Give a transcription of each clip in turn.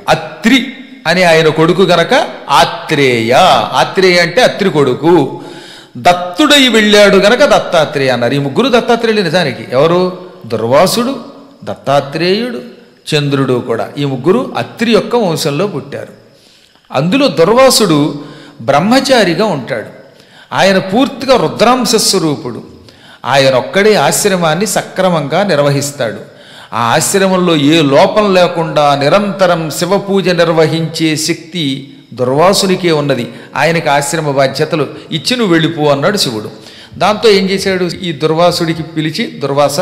అత్రి అని ఆయన కొడుకు గనక ఆత్రేయ ఆత్రేయ అంటే అత్రి కొడుకు దత్తుడై వెళ్ళాడు గనక దత్తాత్రేయ అన్నారు ఈ ముగ్గురు దత్తాత్రేయులు నిజానికి ఎవరు దుర్వాసుడు దత్తాత్రేయుడు చంద్రుడు కూడా ఈ ముగ్గురు అత్రి యొక్క వంశంలో పుట్టారు అందులో దుర్వాసుడు బ్రహ్మచారిగా ఉంటాడు ఆయన పూర్తిగా రుద్రాంశ స్వరూపుడు ఆయన ఒక్కడే ఆశ్రమాన్ని సక్రమంగా నిర్వహిస్తాడు ఆ ఆశ్రమంలో ఏ లోపం లేకుండా నిరంతరం శివపూజ నిర్వహించే శక్తి దుర్వాసునికే ఉన్నది ఆయనకి ఆశ్రమ బాధ్యతలు ఇచ్చి నువ్వు వెళ్ళిపో అన్నాడు శివుడు దాంతో ఏం చేశాడు ఈ దుర్వాసుడికి పిలిచి దుర్వాస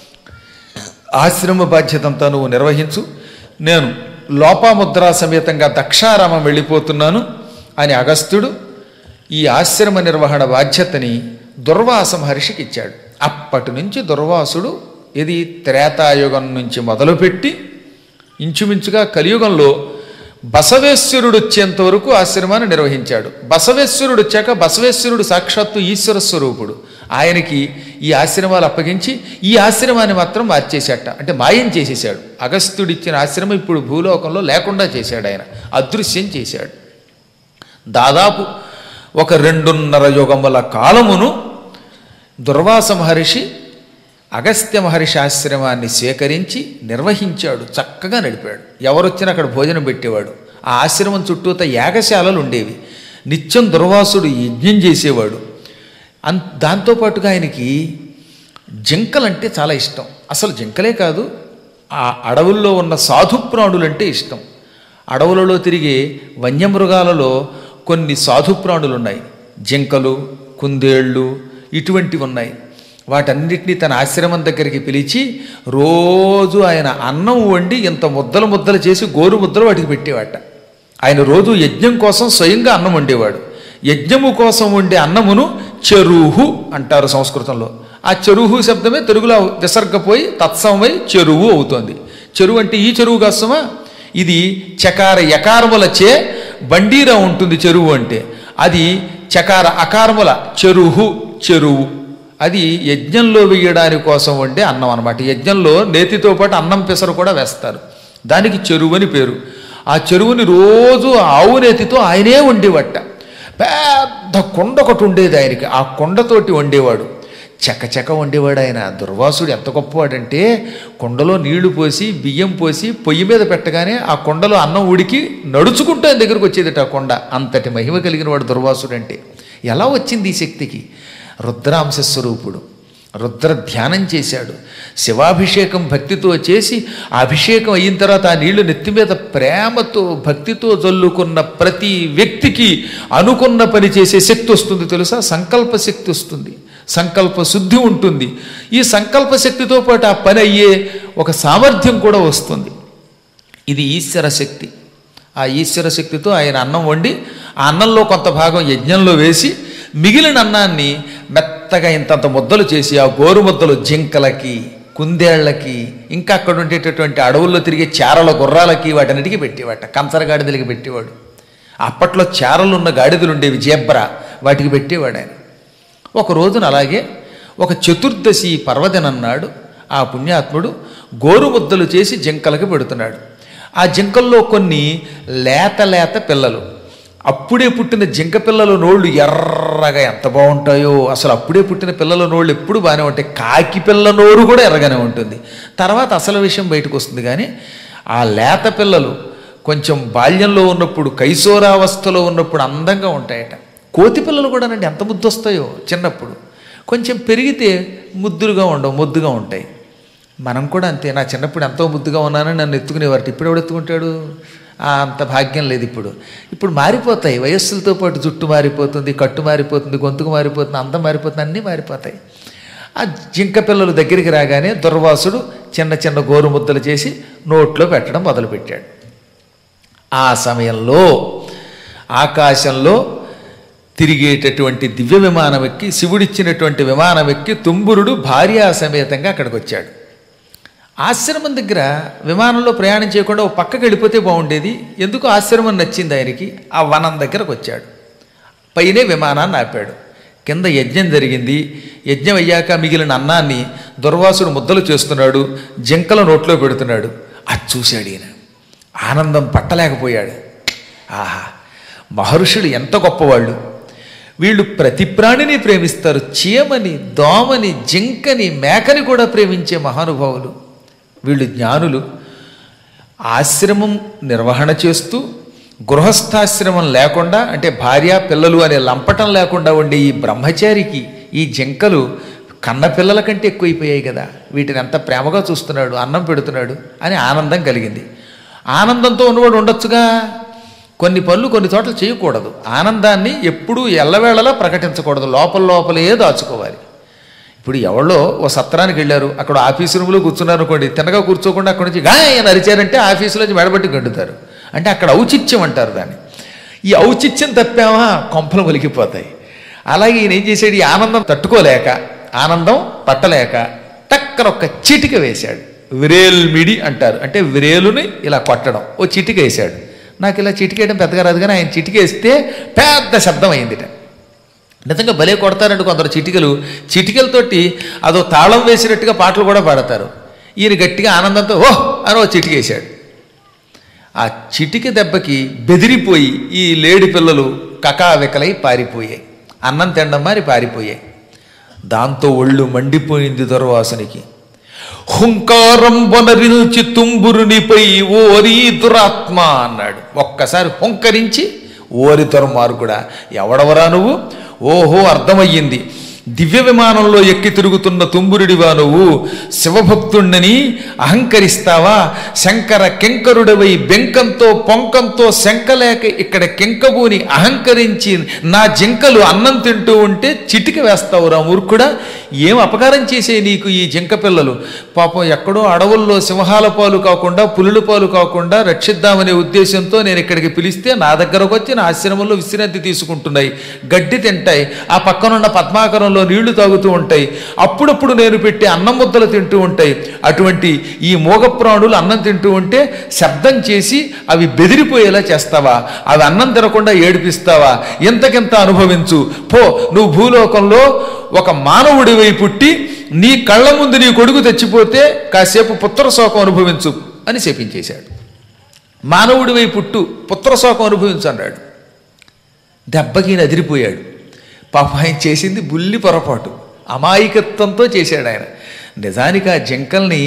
ఆశ్రమ బాధ్యతంతా నువ్వు నిర్వహించు నేను లోపాముద్రా సమేతంగా దక్షారామం వెళ్ళిపోతున్నాను అని అగస్త్యుడు ఈ ఆశ్రమ నిర్వహణ బాధ్యతని దుర్వాస మహర్షికి ఇచ్చాడు అప్పటి నుంచి దుర్వాసుడు ఇది త్రేతాయుగం నుంచి మొదలుపెట్టి ఇంచుమించుగా కలియుగంలో బసవేశ్వరుడు వచ్చేంత వరకు ఆశ్రమాన్ని నిర్వహించాడు బసవేశ్వరుడు వచ్చాక బసవేశ్వరుడు సాక్షాత్తు ఈశ్వర స్వరూపుడు ఆయనకి ఈ ఆశ్రమాలు అప్పగించి ఈ ఆశ్రమాన్ని మాత్రం మార్చేశాట అంటే మాయం చేసేశాడు అగస్త్యుడిచ్చిన ఆశ్రమం ఇప్పుడు భూలోకంలో లేకుండా చేశాడు ఆయన అదృశ్యం చేశాడు దాదాపు ఒక రెండున్నర యుగముల కాలమును దుర్వాస మహర్షి అగస్త్య మహర్షి ఆశ్రమాన్ని స్వీకరించి నిర్వహించాడు చక్కగా నడిపాడు ఎవరొచ్చినా అక్కడ భోజనం పెట్టేవాడు ఆ ఆశ్రమం చుట్టూత యాగశాలలు ఉండేవి నిత్యం దుర్వాసుడు యజ్ఞం చేసేవాడు అన్ దాంతోపాటుగా ఆయనకి జింకలంటే చాలా ఇష్టం అసలు జింకలే కాదు ఆ అడవుల్లో ఉన్న సాధు ప్రాణులంటే ఇష్టం అడవులలో తిరిగే వన్యమృగాలలో కొన్ని సాధు ప్రాణులు ఉన్నాయి జింకలు కుందేళ్ళు ఇటువంటివి ఉన్నాయి వాటన్నిటినీ తన ఆశ్రమం దగ్గరికి పిలిచి రోజు ఆయన అన్నం వండి ఇంత ముద్దలు ముద్దలు చేసి గోరు ముద్దలు వాటికి పెట్టేవాట ఆయన రోజు యజ్ఞం కోసం స్వయంగా అన్నం వండేవాడు యజ్ఞము కోసం వండే అన్నమును చెరుహు అంటారు సంస్కృతంలో ఆ చెరుహు శబ్దమే తెలుగులో విసర్గపోయి తత్సమై చెరువు అవుతోంది చెరువు అంటే ఈ చెరువు కాస్తమా ఇది చకార యకారములచే బండీరా ఉంటుంది చెరువు అంటే అది చకార అకారముల చెరుహు చెరువు అది యజ్ఞంలో వేయడానికి కోసం వండే అన్నం అనమాట యజ్ఞంలో నేతితో పాటు అన్నం పెసరు కూడా వేస్తారు దానికి చెరువు అని పేరు ఆ చెరువుని రోజు ఆవు నేతితో ఆయనే వండేవట పెద్ద కొండ ఒకటి ఉండేది ఆయనకి ఆ కొండతోటి వండేవాడు చకచక వండేవాడు ఆయన దుర్వాసుడు ఎంత గొప్పవాడంటే కొండలో నీళ్లు పోసి బియ్యం పోసి పొయ్యి మీద పెట్టగానే ఆ కొండలో అన్నం ఉడికి నడుచుకుంటూ ఆయన దగ్గరకు వచ్చేదట ఆ కొండ అంతటి మహిమ కలిగిన వాడు దుర్వాసుడు అంటే ఎలా వచ్చింది ఈ శక్తికి రుద్రాంశ స్వరూపుడు రుద్ర ధ్యానం చేశాడు శివాభిషేకం భక్తితో చేసి ఆ అభిషేకం అయిన తర్వాత ఆ నీళ్లు నెత్తి మీద ప్రేమతో భక్తితో జల్లుకున్న ప్రతి వ్యక్తికి అనుకున్న పని చేసే శక్తి వస్తుంది తెలుసా సంకల్ప శక్తి వస్తుంది సంకల్ప శుద్ధి ఉంటుంది ఈ సంకల్ప శక్తితో పాటు ఆ పని అయ్యే ఒక సామర్థ్యం కూడా వస్తుంది ఇది ఈశ్వర శక్తి ఆ ఈశ్వర శక్తితో ఆయన అన్నం వండి ఆ అన్నంలో కొంత భాగం యజ్ఞంలో వేసి మిగిలిన అన్నాన్ని మెత్తగా ఇంతంత ముద్దలు చేసి ఆ గోరు ముద్దలు జింకలకి కుందేళ్లకి ఇంకా అక్కడ ఉండేటటువంటి అడవుల్లో తిరిగే చారల గుర్రాలకి వాటన్నిటికీ పెట్టేవాట కంచర గాడిదలకి పెట్టేవాడు అప్పట్లో చారలు ఉన్న గాడిదలు ఉండేవి జేబ్రా వాటికి పెట్టేవాడు ఆయన ఒక రోజున అలాగే ఒక చతుర్దశి పర్వదినన్నాడు ఆ పుణ్యాత్ముడు గోరు ముద్దలు చేసి జింకలకు పెడుతున్నాడు ఆ జింకల్లో కొన్ని లేత లేత పిల్లలు అప్పుడే పుట్టిన జింక పిల్లల నోళ్ళు ఎర్రగా ఎంత బాగుంటాయో అసలు అప్పుడే పుట్టిన పిల్లల నోళ్ళు ఎప్పుడు బాగానే ఉంటాయి కాకి పిల్ల నోరు కూడా ఎర్రగానే ఉంటుంది తర్వాత అసలు విషయం బయటకు వస్తుంది కానీ ఆ లేత పిల్లలు కొంచెం బాల్యంలో ఉన్నప్పుడు కైశోరావస్థలో ఉన్నప్పుడు అందంగా ఉంటాయట కోతి పిల్లలు కూడానండి ఎంత ముద్దు వస్తాయో చిన్నప్పుడు కొంచెం పెరిగితే ముద్దులుగా ఉండవు ముద్దుగా ఉంటాయి మనం కూడా అంతే నా చిన్నప్పుడు ఎంతో ముద్దుగా ఉన్నానని నన్ను ఎత్తుకునేవారు ఇప్పుడు ఎవడు ఎత్తుకుంటాడు ఆ, అంత భాగ్యం లేదు ఇప్పుడు ఇప్పుడు మారిపోతాయి వయస్సులతో పాటు జుట్టు మారిపోతుంది కట్టు మారిపోతుంది గొంతుకు మారిపోతుంది అందం మారిపోతుంది అన్నీ మారిపోతాయి ఆ జింక పిల్లలు దగ్గరికి రాగానే దుర్వాసుడు చిన్న చిన్న గోరు ముద్దలు చేసి నోట్లో పెట్టడం మొదలుపెట్టాడు ఆ సమయంలో ఆకాశంలో తిరిగేటటువంటి దివ్య విమానం ఎక్కి శివుడిచ్చినటువంటి విమానం ఎక్కి తుంబురుడు భార్యా సమేతంగా అక్కడికి వచ్చాడు ఆశ్రమం దగ్గర విమానంలో ప్రయాణం చేయకుండా ఓ పక్కకి వెళ్ళిపోతే బాగుండేది ఎందుకు ఆశ్రమం నచ్చింది ఆయనకి ఆ వనం దగ్గరకు వచ్చాడు పైనే విమానాన్ని ఆపాడు కింద యజ్ఞం జరిగింది యజ్ఞం అయ్యాక మిగిలిన అన్నాన్ని దుర్వాసుడు ముద్దలు చేస్తున్నాడు జింకల నోట్లో పెడుతున్నాడు అది చూశాడు ఈయన ఆనందం పట్టలేకపోయాడు ఆహా మహర్షులు ఎంత గొప్పవాళ్ళు వీళ్ళు ప్రతి ప్రాణిని ప్రేమిస్తారు చీమని దోమని జింకని మేకని కూడా ప్రేమించే మహానుభావులు వీళ్ళు జ్ఞానులు ఆశ్రమం నిర్వహణ చేస్తూ గృహస్థాశ్రమం లేకుండా అంటే భార్య పిల్లలు అనే లంపటం లేకుండా ఉండే ఈ బ్రహ్మచారికి ఈ జింకలు కన్న పిల్లల కంటే ఎక్కువైపోయాయి కదా వీటిని ఎంత ప్రేమగా చూస్తున్నాడు అన్నం పెడుతున్నాడు అని ఆనందం కలిగింది ఆనందంతో ఉన్నవాడు ఉండొచ్చుగా కొన్ని పనులు కొన్ని చోట్ల చేయకూడదు ఆనందాన్ని ఎప్పుడూ ఎల్లవేళలా ప్రకటించకూడదు లోపల లోపలే దాచుకోవాలి ఇప్పుడు ఎవరో ఓ సత్రానికి వెళ్ళారు అక్కడ ఆఫీసు రూమ్లో కూర్చున్నారు అనుకోండి తినగా కూర్చోకుండా అక్కడి నుంచి గాయ అని అరిచారంటే ఆఫీసులోంచి మెడబట్టి గంటుతారు అంటే అక్కడ ఔచిత్యం అంటారు దాన్ని ఈ ఔచిత్యం తప్పామా కొంపలు ఒలికిపోతాయి అలాగే ఈయన ఏం చేశాడు ఈ ఆనందం తట్టుకోలేక ఆనందం పట్టలేక టక్కన ఒక చిటిక వేశాడు విరేల్మిడి అంటారు అంటే విరేలుని ఇలా కొట్టడం ఓ చిటిక వేశాడు నాకు ఇలా చిటికేయడం పెద్దగా రాదు కానీ ఆయన చిటికేస్తే పెద్ద శబ్దం అయిందిట నిజంగా భలే కొడతారంటే కొందరు చిటికలు చిటికలతోటి అదో తాళం వేసినట్టుగా పాటలు కూడా పాడతారు ఈయన గట్టిగా ఆనందంతో ఓహ్ అని ఓ చిటికేశాడు ఆ చిటిక దెబ్బకి బెదిరిపోయి ఈ లేడి పిల్లలు కకావికలై పారిపోయాయి అన్నం తినడం మారి పారిపోయాయి దాంతో ఒళ్ళు మండిపోయింది దుర్వాసనికి హుంకారం వనరిల్చి తుంబురునిపై ఓరి దురాత్మ అన్నాడు ఒక్కసారి హుంకరించి ఓరి దుర్మార్గుడా ఎవడవరా నువ్వు ఓహో అర్థమయ్యింది దివ్య విమానంలో ఎక్కి తిరుగుతున్న తుంబురుడివా నువ్వు శివభక్తుణ్ణని అహంకరిస్తావా శంకర కెంకరుడివై బెంకంతో పొంకంతో శంకలేక ఇక్కడ కెంకబూని అహంకరించి నా జింకలు అన్నం తింటూ ఉంటే చిటిక వేస్తావురా మూర్ఖుడా ఏం అపకారం చేసే నీకు ఈ జింక పిల్లలు పాపం ఎక్కడో అడవుల్లో సింహాల పాలు కాకుండా పులుల పాలు కాకుండా రక్షిద్దామనే ఉద్దేశంతో నేను ఇక్కడికి పిలిస్తే నా దగ్గరకు వచ్చి నా ఆశ్రమంలో విశ్రాంతి తీసుకుంటున్నాయి గడ్డి తింటాయి ఆ పక్కనున్న పద్మాకరంలో నీళ్లు తాగుతూ ఉంటాయి అప్పుడప్పుడు నేను పెట్టి అన్నం ముద్దలు తింటూ ఉంటాయి అటువంటి ఈ మూగ ప్రాణులు అన్నం తింటూ ఉంటే శబ్దం చేసి అవి బెదిరిపోయేలా చేస్తావా అవి అన్నం తినకుండా ఏడిపిస్తావా ఇంతకింత అనుభవించు పో నువ్వు భూలోకంలో ఒక మానవుడివై పుట్టి నీ కళ్ళ ముందు నీ కొడుకు తెచ్చిపోతే కాసేపు పుత్రశోకం అనుభవించు అని శపించేశాడు మానవుడివై పుట్టు పుత్రశోకం అనుభవించు అన్నాడు దెబ్బకి ఈయన అదిరిపోయాడు పాప ఆయన చేసింది బుల్లి పొరపాటు అమాయకత్వంతో చేశాడు ఆయన నిజానికి ఆ జింకల్ని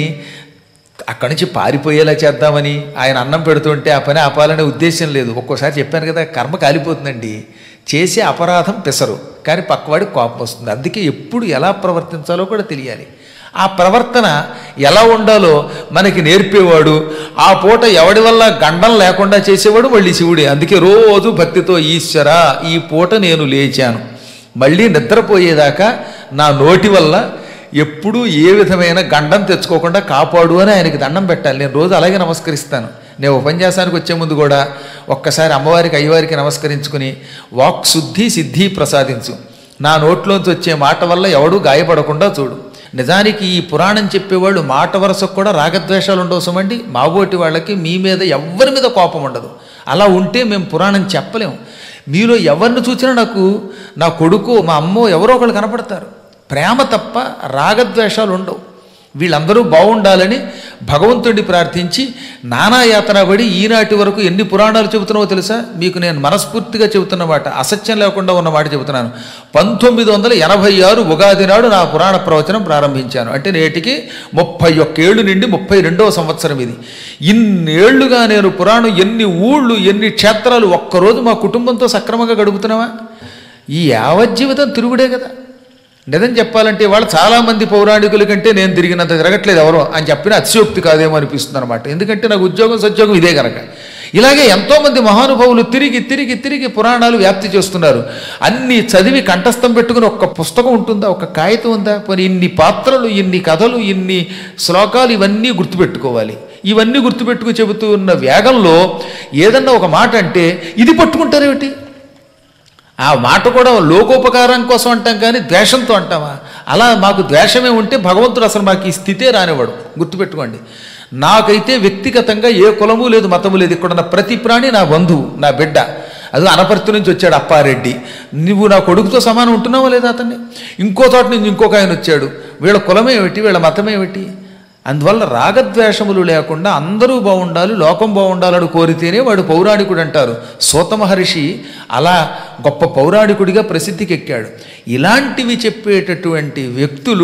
అక్కడి నుంచి పారిపోయేలా చేద్దామని ఆయన అన్నం పెడుతుంటే ఆ పని ఆపాలనే ఉద్దేశం లేదు ఒక్కోసారి చెప్పాను కదా కర్మ కాలిపోతుందండి చేసే అపరాధం పెసరు కానీ పక్కవాడికి కోపం వస్తుంది అందుకే ఎప్పుడు ఎలా ప్రవర్తించాలో కూడా తెలియాలి ఆ ప్రవర్తన ఎలా ఉండాలో మనకి నేర్పేవాడు ఆ పూట ఎవడి వల్ల గండం లేకుండా చేసేవాడు మళ్ళీ శివుడే అందుకే రోజు భక్తితో ఈశ్వర ఈ పూట నేను లేచాను మళ్ళీ నిద్రపోయేదాకా నా నోటి వల్ల ఎప్పుడూ ఏ విధమైన గండం తెచ్చుకోకుండా కాపాడు అని ఆయనకి దండం పెట్టాలి నేను రోజు అలాగే నమస్కరిస్తాను నేను ఉపన్యాసానికి వచ్చే ముందు కూడా ఒక్కసారి అమ్మవారికి అయ్యవారికి నమస్కరించుకుని వాక్ శుద్ధి సిద్ధి ప్రసాదించు నా నోట్లోంచి వచ్చే మాట వల్ల ఎవడూ గాయపడకుండా చూడు నిజానికి ఈ పురాణం చెప్పేవాళ్ళు మాట వరసకు కూడా రాగద్వేషాలు ఉండవు సుమండి మాబోటి వాళ్ళకి మీ మీద ఎవ్వరి మీద కోపం ఉండదు అలా ఉంటే మేము పురాణం చెప్పలేము మీలో ఎవరిని చూసినా నాకు నా కొడుకు మా అమ్మో ఎవరో ఒకళ్ళు కనపడతారు ప్రేమ తప్ప రాగద్వేషాలు ఉండవు వీళ్ళందరూ బాగుండాలని భగవంతుడిని ప్రార్థించి నానాయాతన పడి ఈనాటి వరకు ఎన్ని పురాణాలు చెబుతున్నావో తెలుసా మీకు నేను మనస్ఫూర్తిగా చెబుతున్న మాట అసత్యం లేకుండా ఉన్న మాట చెబుతున్నాను పంతొమ్మిది వందల ఎనభై ఆరు ఉగాది నాడు నా పురాణ ప్రవచనం ప్రారంభించాను అంటే నేటికి ముప్పై ఒక్కేళ్ళు నుండి ముప్పై రెండవ సంవత్సరం ఇది ఇన్నేళ్లుగా నేను పురాణం ఎన్ని ఊళ్ళు ఎన్ని క్షేత్రాలు ఒక్కరోజు మా కుటుంబంతో సక్రమంగా గడుపుతున్నావా ఈ యావజ్జీవితం తిరుగుడే కదా నిజం చెప్పాలంటే వాళ్ళు చాలామంది పౌరాణికుల కంటే నేను తిరిగినంత తిరగట్లేదు ఎవరో అని చెప్పిన అతిశయోక్తి కాదేమో అనిపిస్తుంది అనమాట ఎందుకంటే నాకు ఉద్యోగం సద్యోగం ఇదే కనుక ఇలాగే ఎంతోమంది మహానుభావులు తిరిగి తిరిగి తిరిగి పురాణాలు వ్యాప్తి చేస్తున్నారు అన్ని చదివి కంఠస్థం పెట్టుకుని ఒక్క పుస్తకం ఉంటుందా ఒక కాగితం ఉందా పోనీ ఇన్ని పాత్రలు ఇన్ని కథలు ఇన్ని శ్లోకాలు ఇవన్నీ గుర్తుపెట్టుకోవాలి ఇవన్నీ గుర్తుపెట్టుకు చెబుతూ ఉన్న వేగంలో ఏదన్నా ఒక మాట అంటే ఇది పట్టుకుంటారేమిటి ఆ మాట కూడా లోకోపకారం కోసం అంటాం కానీ ద్వేషంతో అంటామా అలా మాకు ద్వేషమే ఉంటే భగవంతుడు అసలు మాకు ఈ స్థితే రానివాడు గుర్తుపెట్టుకోండి నాకైతే వ్యక్తిగతంగా ఏ కులము లేదు మతము లేదు ఇక్కడ ఉన్న ప్రతి ప్రాణి నా బంధువు నా బిడ్డ అది అనపర్తి నుంచి వచ్చాడు అప్పారెడ్డి నువ్వు నా కొడుకుతో సమానం ఉంటున్నావా లేదా అతన్ని ఇంకో చోట నుంచి ఇంకొక ఆయన వచ్చాడు వీళ్ళ కులమేమిటి వీళ్ళ మతమేమిటి అందువల్ల రాగద్వేషములు లేకుండా అందరూ బాగుండాలి లోకం బాగుండాలని కోరితేనే వాడు పౌరాణికుడు అంటారు సూత మహర్షి అలా గొప్ప పౌరాణికుడిగా ప్రసిద్ధికి ఎక్కాడు ఇలాంటివి చెప్పేటటువంటి వ్యక్తులు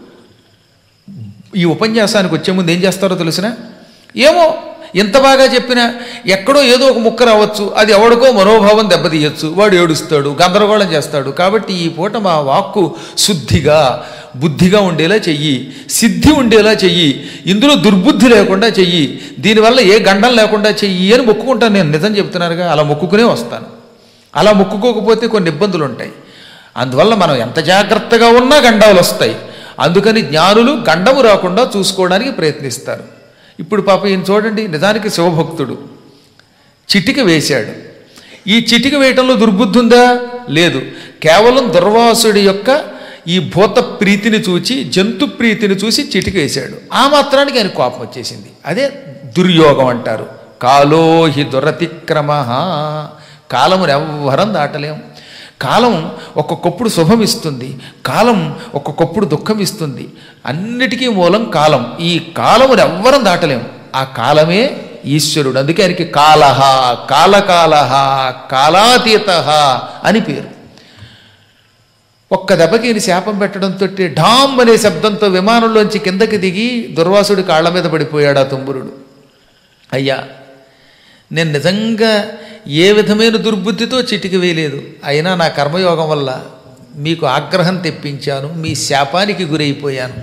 ఈ ఉపన్యాసానికి వచ్చే ముందు ఏం చేస్తారో తెలిసిన ఏమో ఎంత బాగా చెప్పినా ఎక్కడో ఏదో ఒక ముక్క రావచ్చు అది ఎవడికో మనోభావం దెబ్బతీయచ్చు వాడు ఏడుస్తాడు గందరగోళం చేస్తాడు కాబట్టి ఈ పూట మా వాక్కు శుద్ధిగా బుద్ధిగా ఉండేలా చెయ్యి సిద్ధి ఉండేలా చెయ్యి ఇందులో దుర్బుద్ధి లేకుండా చెయ్యి దీనివల్ల ఏ గండం లేకుండా చెయ్యి అని మొక్కుకుంటాను నేను నిజం చెప్తున్నానుగా అలా మొక్కుకునే వస్తాను అలా మొక్కుకోకపోతే కొన్ని ఇబ్బందులు ఉంటాయి అందువల్ల మనం ఎంత జాగ్రత్తగా ఉన్నా గండాలు వస్తాయి అందుకని జ్ఞానులు గండము రాకుండా చూసుకోవడానికి ప్రయత్నిస్తారు ఇప్పుడు పాప ఈయన చూడండి నిజానికి శివభక్తుడు చిటిక వేశాడు ఈ చిటిక వేయటంలో దుర్బుద్ధి ఉందా లేదు కేవలం దుర్వాసుడి యొక్క ఈ భూత ప్రీతిని చూచి జంతు ప్రీతిని చూసి చిటిక వేశాడు ఆ మాత్రానికి ఆయన కోపం వచ్చేసింది అదే దుర్యోగం అంటారు కాలో హి దురతిక్రమ కాలమును ఎవ్వరం దాటలేం కాలం ఒక్కొక్కప్పుడు శుభం ఇస్తుంది కాలం ఒక్కొక్కప్పుడు దుఃఖం ఇస్తుంది అన్నిటికీ మూలం కాలం ఈ కాలమును ఎవ్వరం దాటలేం ఆ కాలమే ఈశ్వరుడు అందుకే ఆయనకి కాలహ కాలకాలహ కాలాతీత అని పేరు ఒక్క దెబ్బకి ఈయన శాపం పెట్టడంతో ఢామ్ అనే శబ్దంతో విమానంలోంచి కిందకి దిగి దుర్వాసుడి కాళ్ళ మీద పడిపోయాడు ఆ తుంబురుడు అయ్యా నేను నిజంగా ఏ విధమైన దుర్బుద్ధితో చిటికి వేయలేదు అయినా నా కర్మయోగం వల్ల మీకు ఆగ్రహం తెప్పించాను మీ శాపానికి గురైపోయాను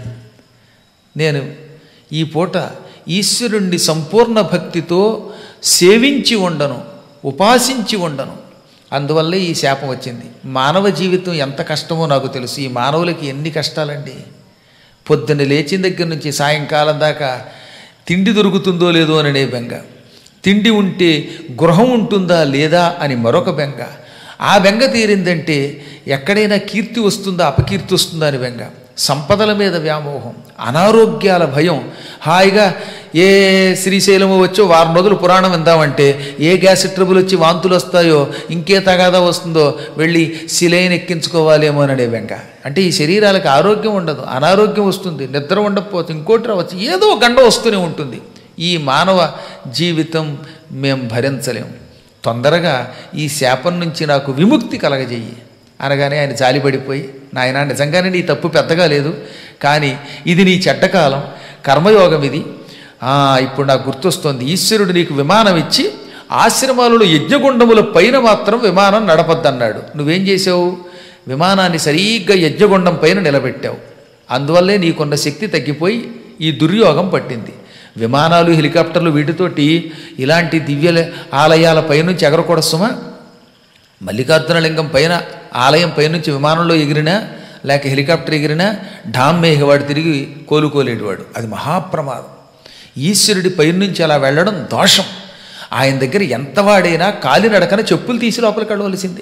నేను ఈ పూట ఈశ్వరుణ్ణి సంపూర్ణ భక్తితో సేవించి ఉండను ఉపాసించి ఉండను అందువల్లే ఈ శాపం వచ్చింది మానవ జీవితం ఎంత కష్టమో నాకు తెలుసు ఈ మానవులకి ఎన్ని కష్టాలండి పొద్దున్న లేచిన దగ్గర నుంచి సాయంకాలం దాకా తిండి దొరుకుతుందో లేదో అనే బెంగ తిండి ఉంటే గృహం ఉంటుందా లేదా అని మరొక బెంగ ఆ బెంగ తీరిందంటే ఎక్కడైనా కీర్తి వస్తుందా అపకీర్తి వస్తుందా అని బెంగ సంపదల మీద వ్యామోహం అనారోగ్యాల భయం హాయిగా ఏ శ్రీశైలము వచ్చో వారం రోజులు పురాణం విందామంటే ఏ గ్యాస్ ట్రబుల్ వచ్చి వాంతులు వస్తాయో ఇంకే తగాదా వస్తుందో వెళ్ళి శిలైన్ ఎక్కించుకోవాలేమో అనే బెంగ అంటే ఈ శరీరాలకు ఆరోగ్యం ఉండదు అనారోగ్యం వస్తుంది నిద్ర ఉండకపోతే ఇంకోటి రావచ్చు ఏదో గండ వస్తూనే ఉంటుంది ఈ మానవ జీవితం మేం భరించలేం తొందరగా ఈ శాపం నుంచి నాకు విముక్తి కలగజేయి అనగానే ఆయన జాలిపడిపోయి నాయన నిజంగానే నీ తప్పు పెద్దగా లేదు కానీ ఇది నీ చెడ్డకాలం కర్మయోగం ఇది ఆ, ఇప్పుడు నాకు గుర్తొస్తోంది ఈశ్వరుడు నీకు విమానం ఇచ్చి ఆశ్రమాలలో యజ్ఞగుండముల పైన మాత్రం విమానం నడపద్దన్నాడు నువ్వేం చేసావు విమానాన్ని సరిగ్గా యజ్ఞగుండం పైన నిలబెట్టావు అందువల్లే నీకున్న శక్తి తగ్గిపోయి ఈ దుర్యోగం పట్టింది విమానాలు హెలికాప్టర్లు వీటితోటి ఇలాంటి దివ్య ఆలయాల పైనుంచి ఎగరకూడదు సుమా మల్లికార్జున లింగం పైన ఆలయం పైనుంచి విమానంలో ఎగిరినా లేక హెలికాప్టర్ ఎగిరినా ఢామ్ మేఘవాడు తిరిగి కోలుకోలేడువాడు అది మహాప్రమాదం ఈశ్వరుడి పైనుంచి అలా వెళ్ళడం దోషం ఆయన దగ్గర ఎంత వాడైనా కాలినడకన చెప్పులు తీసి లోపలికి వెళ్ళవలసిందే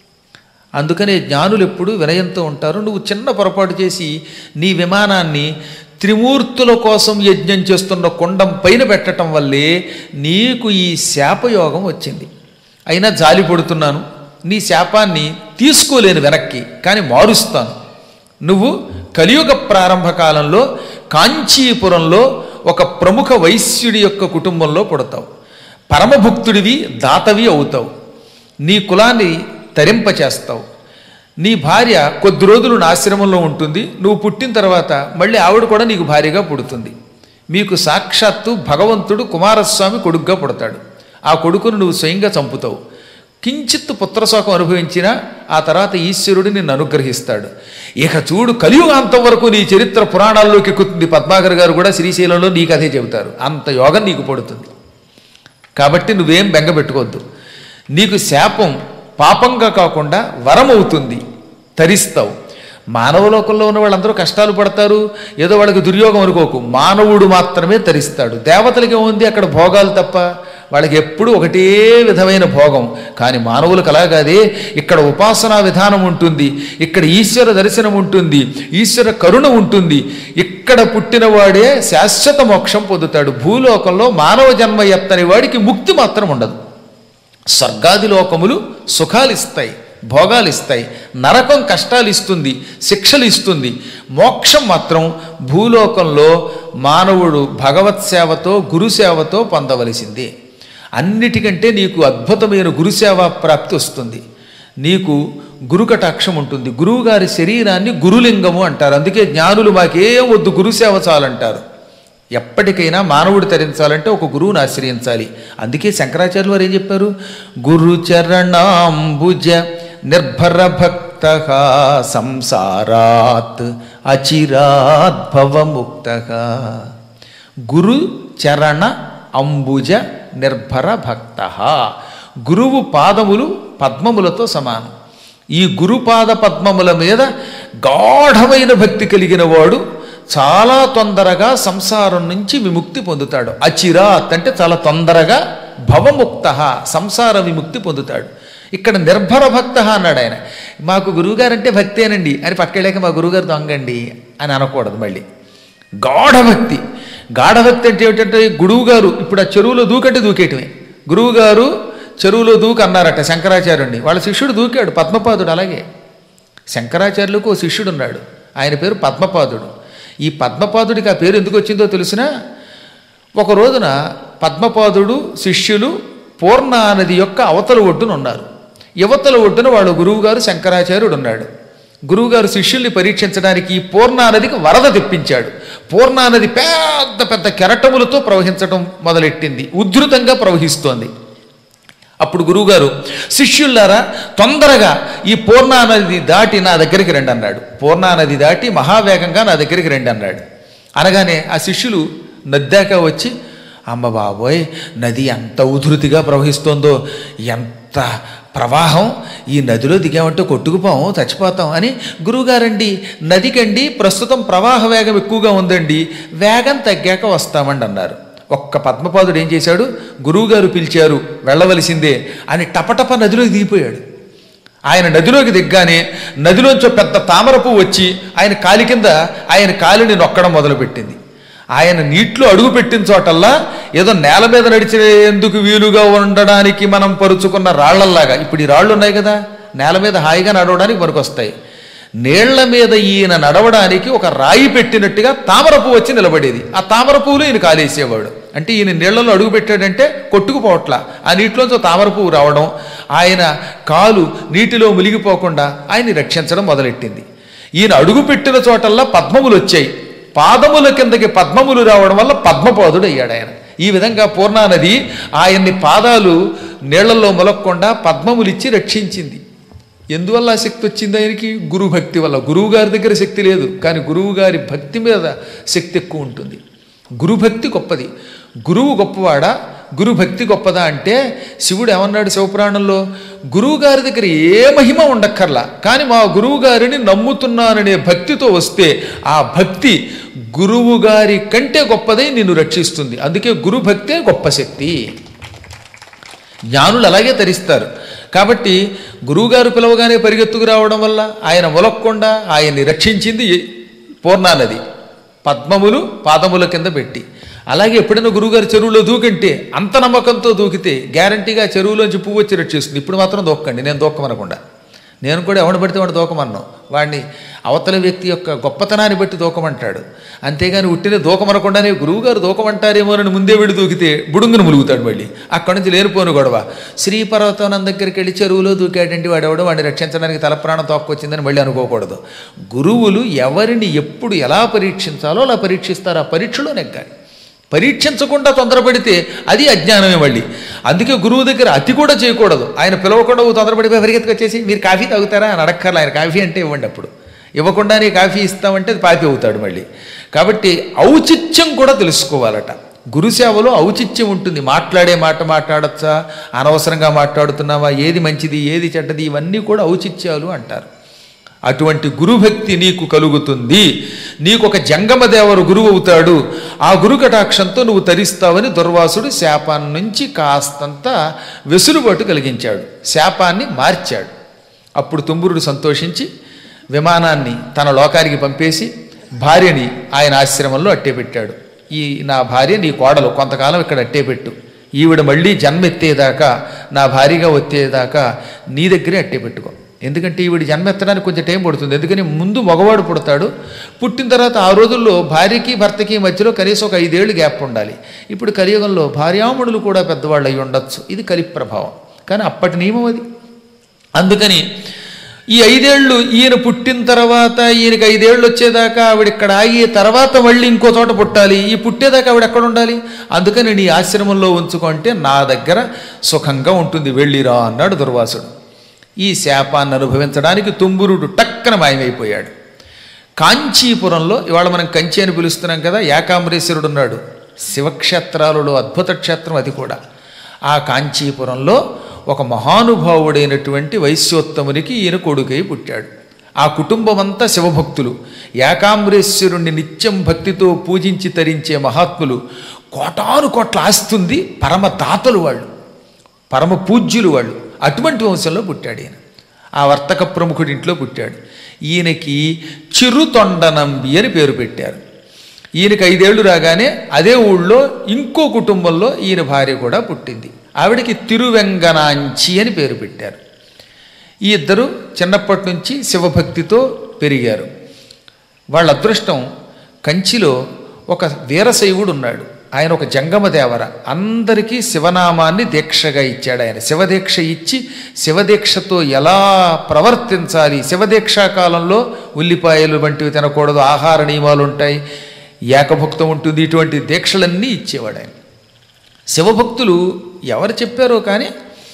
అందుకనే జ్ఞానులు ఎప్పుడు వినయంతో ఉంటారు నువ్వు చిన్న పొరపాటు చేసి నీ విమానాన్ని త్రిమూర్తుల కోసం యజ్ఞం చేస్తున్న కొండం పైన పెట్టడం వల్లే నీకు ఈ శాపయోగం వచ్చింది అయినా జాలి పడుతున్నాను నీ శాపాన్ని తీసుకోలేను వెనక్కి కానీ మారుస్తాను నువ్వు కలియుగ ప్రారంభ కాలంలో కాంచీపురంలో ఒక ప్రముఖ వైశ్యుడి యొక్క కుటుంబంలో పుడతావు పరమభుక్తుడివి దాతవి అవుతావు నీ కులాన్ని తరింపచేస్తావు నీ భార్య కొద్ది రోజులు నా ఆశ్రమంలో ఉంటుంది నువ్వు పుట్టిన తర్వాత మళ్ళీ ఆవిడ కూడా నీకు భార్యగా పుడుతుంది మీకు సాక్షాత్తు భగవంతుడు కుమారస్వామి కొడుగ్గా పుడతాడు ఆ కొడుకును నువ్వు స్వయంగా చంపుతావు కించిత్ పుత్రశోకం అనుభవించినా ఆ తర్వాత ఈశ్వరుడు నిన్ను అనుగ్రహిస్తాడు ఇక చూడు కలియుగాంతం వరకు నీ చరిత్ర పురాణాల్లోకి ఎక్కుతుంది పద్మాకర్ గారు కూడా శ్రీశైలంలో నీ కథే చెబుతారు అంత యోగం నీకు పడుతుంది కాబట్టి నువ్వేం బెంగ పెట్టుకోవద్దు నీకు శాపం పాపంగా కాకుండా వరం అవుతుంది తరిస్తావు మానవ లోకంలో ఉన్న వాళ్ళందరూ కష్టాలు పడతారు ఏదో వాళ్ళకి దుర్యోగం అనుకోకు మానవుడు మాత్రమే తరిస్తాడు దేవతలకి ఏముంది అక్కడ భోగాలు తప్ప వాళ్ళకి ఎప్పుడూ ఒకటే విధమైన భోగం కానీ మానవులకు అలాగాదే ఇక్కడ ఉపాసనా విధానం ఉంటుంది ఇక్కడ ఈశ్వర దర్శనం ఉంటుంది ఈశ్వర కరుణ ఉంటుంది ఇక్కడ పుట్టినవాడే శాశ్వత మోక్షం పొందుతాడు భూలోకంలో మానవ జన్మ ఎత్తని వాడికి ముక్తి మాత్రం ఉండదు స్వర్గాది లోకములు సుఖాలిస్తాయి భోగాలు ఇస్తాయి నరకం కష్టాలు ఇస్తుంది శిక్షలు ఇస్తుంది మోక్షం మాత్రం భూలోకంలో మానవుడు భగవత్ సేవతో గురుసేవతో పొందవలసిందే అన్నిటికంటే నీకు అద్భుతమైన గురుసేవ ప్రాప్తి వస్తుంది నీకు గురుకటాక్షం ఉంటుంది గురువుగారి శరీరాన్ని గురులింగము అంటారు అందుకే జ్ఞానులు మాకేం వద్దు గురుసేవ చాలంటారు ఎప్పటికైనా మానవుడు తరించాలంటే ఒక గురువుని ఆశ్రయించాలి అందుకే శంకరాచార్యులు వారు ఏం చెప్పారు గురు చరణాంబుజ నిర్భర భక్త సంసారాత్ అచిరాద్భవముక్త గురు చరణ అంబుజ నిర్భర భక్త గురువు పాదములు పద్మములతో సమానం ఈ గురుపాద పద్మముల మీద గాఢమైన భక్తి కలిగిన వాడు చాలా తొందరగా సంసారం నుంచి విముక్తి పొందుతాడు అచిరాత్ అంటే చాలా తొందరగా భవముక్త సంసార విముక్తి పొందుతాడు ఇక్కడ నిర్భర భక్త అన్నాడు ఆయన మాకు గురువుగారంటే భక్తేనండి అని పక్కెళ్ళాక మా గురువుగారు దొంగండి అని అనకూడదు మళ్ళీ గాఢభక్తి గాఢభక్తి అంటే ఏమిటంటే గురువు గారు ఇప్పుడు ఆ చెరువులో దూకంటే దూకేయటమే గురువు గారు చెరువులో దూకు అన్నారట శంకరాచార్యుడిని వాళ్ళ శిష్యుడు దూకాడు పద్మపాదుడు అలాగే శంకరాచార్యులకు ఓ శిష్యుడు ఉన్నాడు ఆయన పేరు పద్మపాదుడు ఈ పద్మపాదుడికి ఆ పేరు ఎందుకు వచ్చిందో తెలిసినా ఒక రోజున పద్మపాదుడు శిష్యులు పూర్ణ నది యొక్క అవతల ఒడ్డున ఉన్నారు యువతల ఒడ్డున వాళ్ళ గురువుగారు శంకరాచార్యుడు ఉన్నాడు గురువుగారు శిష్యుల్ని పరీక్షించడానికి ఈ పూర్ణానదికి వరద తెప్పించాడు పూర్ణానది పెద్ద పెద్ద కెరటములతో ప్రవహించడం మొదలెట్టింది ఉధృతంగా ప్రవహిస్తోంది అప్పుడు గురువుగారు శిష్యుల్లారా తొందరగా ఈ పూర్ణానది దాటి నా దగ్గరికి రండి అన్నాడు పూర్ణానది దాటి మహావేగంగా నా దగ్గరికి రండి అన్నాడు అనగానే ఆ శిష్యులు నద్దాక వచ్చి అమ్మ బాబోయ్ నది ఎంత ఉధృతిగా ప్రవహిస్తోందో ఎంత ప్రవాహం ఈ నదిలో దిగామంటే కొట్టుకుపోం చచ్చిపోతాం అని గురువుగారండి నదికండి ప్రస్తుతం ప్రవాహ వేగం ఎక్కువగా ఉందండి వేగం తగ్గాక వస్తామండి అన్నారు ఒక్క పద్మపాదుడు ఏం చేశాడు గురువుగారు పిలిచారు వెళ్ళవలసిందే అని టపటప నదిలోకి దిగిపోయాడు ఆయన నదిలోకి దిగ్గానే నదిలోంచి ఒక పెద్ద తామర పువ్వు వచ్చి ఆయన కాలి కింద ఆయన కాలిని నొక్కడం మొదలుపెట్టింది ఆయన నీటిలో అడుగు పెట్టిన చోటల్లా ఏదో నేల మీద నడిచేందుకు వీలుగా ఉండడానికి మనం పరుచుకున్న రాళ్లల్లాగా ఇప్పుడు ఈ రాళ్ళు ఉన్నాయి కదా నేల మీద హాయిగా నడవడానికి పనికొస్తాయి నీళ్ల మీద ఈయన నడవడానికి ఒక రాయి పెట్టినట్టుగా తామర పువ్వు వచ్చి నిలబడేది ఆ తామర పువ్వులో ఈయన కాలేసేవాడు అంటే ఈయన నీళ్లలో అడుగు పెట్టాడంటే కొట్టుకుపోవట్ల ఆ నీటిలోంచి ఒక తామర పువ్వు రావడం ఆయన కాలు నీటిలో మునిగిపోకుండా ఆయన్ని రక్షించడం మొదలెట్టింది ఈయన అడుగు పెట్టిన చోటల్లా పద్మములు వచ్చాయి పాదముల కిందకి పద్మములు రావడం వల్ల పద్మపాదుడు అయ్యాడు ఆయన ఈ విధంగా పూర్ణానది ఆయన్ని పాదాలు నీళ్లలో మొలక్కుండా పద్మములిచ్చి రక్షించింది ఎందువల్ల ఆ శక్తి వచ్చింది ఆయనకి గురు భక్తి వల్ల గురువు గారి దగ్గర శక్తి లేదు కానీ గురువు గారి భక్తి మీద శక్తి ఎక్కువ ఉంటుంది గురుభక్తి గొప్పది గురువు గొప్పవాడా గురు భక్తి గొప్పదా అంటే శివుడు ఏమన్నాడు శివపురాణంలో గురువు గారి దగ్గర ఏ మహిమ ఉండక్కర్లా కానీ మా గురువు గారిని నమ్ముతున్నాననే భక్తితో వస్తే ఆ భక్తి గురువు గారి కంటే గొప్పదై నిన్ను రక్షిస్తుంది అందుకే గురు భక్తే గొప్ప శక్తి జ్ఞానులు అలాగే తరిస్తారు కాబట్టి గురువుగారు పిలవగానే పరిగెత్తుకు రావడం వల్ల ఆయన మొలక్కుండా ఆయన్ని రక్షించింది పూర్ణానది పద్మములు పాదముల కింద పెట్టి అలాగే ఎప్పుడైనా గురువుగారు చెరువులో దూకంటే అంత నమ్మకంతో దూకితే గ్యారంటీగా చెరువులోంచి పువ్వు వచ్చి రక్షిస్తుంది ఇప్పుడు మాత్రం దూక్కండి నేను దూకమనకుండా నేను కూడా ఎవడు పడితే వాడు దూకమన్నాను వాడిని అవతల వ్యక్తి యొక్క గొప్పతనాన్ని బట్టి దూకమంటాడు అంతేగాని ఉట్టిన దూకమనకుండానే గురువుగారు దూకమంటారేమోనని ముందే వెళ్ళి దూకితే బుడుంగును ములుగుతాడు మళ్ళీ అక్కడి నుంచి లేనిపోను గొడవ శ్రీపర్వతనం దగ్గరికి వెళ్ళి చెరువులో దూకాడండి వాడెవడో వాడిని రక్షించడానికి తలప్రాణం తోక్కొచ్చిందని మళ్ళీ అనుకోకూడదు గురువులు ఎవరిని ఎప్పుడు ఎలా పరీక్షించాలో అలా పరీక్షిస్తారు ఆ పరీక్షలో నెగ్గాలి పరీక్షించకుండా తొందరపడితే అది అజ్ఞానమే మళ్ళీ అందుకే గురువు దగ్గర అతి కూడా చేయకూడదు ఆయన పిలవకుండా ఓ తొందరపడిపోయి పరిగెత్తుకొచ్చేసి మీరు కాఫీ తాగుతారా అని అడక్కర్లా ఆయన కాఫీ అంటే ఇవ్వండి అప్పుడు ఇవ్వకుండానే కాఫీ ఇస్తామంటే అది పాపి అవుతాడు మళ్ళీ కాబట్టి ఔచిత్యం కూడా తెలుసుకోవాలట గురుసేవలో ఔచిత్యం ఉంటుంది మాట్లాడే మాట మాట్లాడచ్చా అనవసరంగా మాట్లాడుతున్నావా ఏది మంచిది ఏది చెడ్డది ఇవన్నీ కూడా ఔచిత్యాలు అంటారు అటువంటి గురుభక్తి నీకు కలుగుతుంది నీకు ఒక జంగమదేవరు గురువు అవుతాడు ఆ గురు కటాక్షంతో నువ్వు తరిస్తావని దుర్వాసుడు శాపాన్ని నుంచి కాస్తంత వెసులుబాటు కలిగించాడు శాపాన్ని మార్చాడు అప్పుడు తుంబురుడు సంతోషించి విమానాన్ని తన లోకానికి పంపేసి భార్యని ఆయన ఆశ్రమంలో అట్టే పెట్టాడు ఈ నా భార్య నీ కోడలు కొంతకాలం ఇక్కడ అట్టే పెట్టు ఈవిడ మళ్ళీ జన్మెత్తేదాకా నా భార్యగా వచ్చేదాకా నీ దగ్గరే అట్టే పెట్టుకో ఎందుకంటే ఈవిడ జన్మెత్తడానికి కొంచెం టైం పడుతుంది ఎందుకని ముందు మగవాడు పుడతాడు పుట్టిన తర్వాత ఆ రోజుల్లో భార్యకి భర్తకి మధ్యలో కనీసం ఒక ఐదేళ్ళు గ్యాప్ ఉండాలి ఇప్పుడు కలియుగంలో భార్యాముడులు కూడా పెద్దవాళ్ళు అయి ఉండొచ్చు ఇది కలి ప్రభావం కానీ అప్పటి నియమం అది అందుకని ఈ ఐదేళ్ళు ఈయన పుట్టిన తర్వాత ఈయనకి ఐదేళ్ళు వచ్చేదాకా ఆవిడ ఇక్కడ ఆగి తర్వాత మళ్ళీ ఇంకో చోట పుట్టాలి ఈ పుట్టేదాకా ఆవిడ ఎక్కడ ఉండాలి అందుకని నీ ఆశ్రమంలో ఉంచుకుంటే నా దగ్గర సుఖంగా ఉంటుంది వెళ్ళిరా అన్నాడు దుర్వాసుడు ఈ శాపాన్ని అనుభవించడానికి తుంబురుడు టక్కన మాయమైపోయాడు కాంచీపురంలో ఇవాళ మనం కంచి అని పిలుస్తున్నాం కదా ఏకాంబరేశ్వరుడు ఉన్నాడు శివక్షేత్రాలలో అద్భుత క్షేత్రం అది కూడా ఆ కాంచీపురంలో ఒక మహానుభావుడైనటువంటి వైశ్యోత్తమునికి ఈయన కొడుకై పుట్టాడు ఆ కుటుంబం అంతా శివభక్తులు ఏకాంబరేశ్వరుణ్ణి నిత్యం భక్తితో పూజించి తరించే మహాత్ములు కోటాను కోట్ల ఆస్తుంది పరమ దాతలు వాళ్ళు పరమ పూజ్యులు వాళ్ళు అటువంటి వంశంలో పుట్టాడు ఈయన ఆ వర్తక ప్రముఖుడి ఇంట్లో పుట్టాడు ఈయనకి చిరుతొండనంబి అని పేరు పెట్టారు ఈయనకి ఐదేళ్లు రాగానే అదే ఊళ్ళో ఇంకో కుటుంబంలో ఈయన భార్య కూడా పుట్టింది ఆవిడకి తిరువెంగనాంచి అని పేరు పెట్టారు ఈ ఇద్దరు చిన్నప్పటి నుంచి శివభక్తితో పెరిగారు వాళ్ళ అదృష్టం కంచిలో ఒక వీరశైవుడు ఉన్నాడు ఆయన ఒక జంగమ దేవర అందరికీ శివనామాన్ని దీక్షగా ఇచ్చాడు ఆయన శివదీక్ష ఇచ్చి శివదీక్షతో ఎలా ప్రవర్తించాలి శివదీక్షా కాలంలో ఉల్లిపాయలు వంటివి తినకూడదు ఆహార నియమాలు ఉంటాయి ఏకభుక్తం ఉంటుంది ఇటువంటి దీక్షలన్నీ ఇచ్చేవాడు ఆయన శివభక్తులు ఎవరు చెప్పారో కానీ